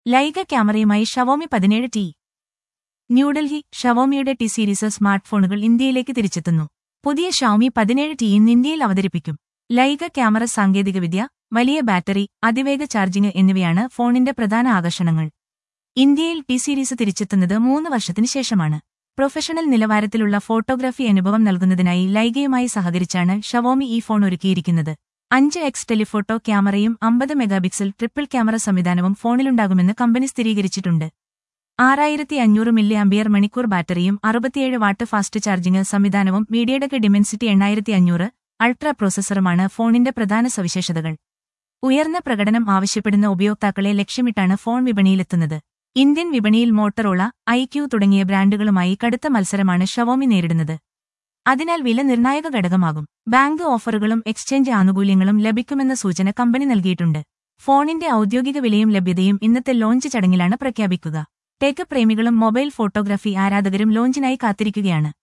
ലൈക ക്യാമറയുമായി ഷവോമി പതിനേഴ് ടി ന്യൂഡൽഹി ഷവോമിയുടെ ടി സീരീസ് സ്മാർട്ട് ഫോണുകൾ ഇന്ത്യയിലേക്ക് തിരിച്ചെത്തുന്നു പുതിയ ഷവോമി പതിനേഴ് ടി ഇന്ന് ഇന്ത്യയിൽ അവതരിപ്പിക്കും ലൈക ക്യാമറ സാങ്കേതികവിദ്യ വലിയ ബാറ്ററി അതിവേഗ ചാർജിംഗ് എന്നിവയാണ് ഫോണിന്റെ പ്രധാന ആകർഷണങ്ങൾ ഇന്ത്യയിൽ ടി സീരീസ് തിരിച്ചെത്തുന്നത് മൂന്ന് വർഷത്തിന് ശേഷമാണ് പ്രൊഫഷണൽ നിലവാരത്തിലുള്ള ഫോട്ടോഗ്രാഫി അനുഭവം നൽകുന്നതിനായി ലൈഗയുമായി സഹകരിച്ചാണ് ഷവോമി ഈ ഫോൺ ഒരുക്കിയിരിക്കുന്നത് അഞ്ച് എക്സ് ടെലിഫോട്ടോ ക്യാമറയും അമ്പത് മെഗാപിക്സൽ ട്രിപ്പിൾ ക്യാമറ സംവിധാനവും ഫോണിലുണ്ടാകുമെന്ന് കമ്പനി സ്ഥിരീകരിച്ചിട്ടുണ്ട് ആറായിരത്തി അഞ്ഞൂറ് മില്ലി അമ്പിയർ മണിക്കൂർ ബാറ്ററിയും അറുപത്തിയേഴ് വാട്ട് ഫാസ്റ്റ് ചാർജിംഗ് സംവിധാനവും മീഡിയടെക് ഡിമെൻസിറ്റി എണ്ണായിരത്തി അഞ്ഞൂറ് അൾട്രാ പ്രോസസറുമാണ് ഫോണിന്റെ പ്രധാന സവിശേഷതകൾ ഉയർന്ന പ്രകടനം ആവശ്യപ്പെടുന്ന ഉപയോക്താക്കളെ ലക്ഷ്യമിട്ടാണ് ഫോൺ വിപണിയിലെത്തുന്നത് ഇന്ത്യൻ വിപണിയിൽ മോട്ടറോള ഐക്യു തുടങ്ങിയ ബ്രാൻഡുകളുമായി കടുത്ത മത്സരമാണ് ഷവോമി നേരിടുന്നത് അതിനാൽ വില നിർണായക ഘടകമാകും ബാങ്ക് ഓഫറുകളും എക്സ്ചേഞ്ച് ആനുകൂല്യങ്ങളും ലഭിക്കുമെന്ന സൂചന കമ്പനി നൽകിയിട്ടുണ്ട് ഫോണിന്റെ ഔദ്യോഗിക വിലയും ലഭ്യതയും ഇന്നത്തെ ലോഞ്ച് ചടങ്ങിലാണ് പ്രഖ്യാപിക്കുക ടെക് പ്രേമികളും മൊബൈൽ ഫോട്ടോഗ്രാഫി ആരാധകരും ലോഞ്ചിനായി കാത്തിരിക്കുകയാണ്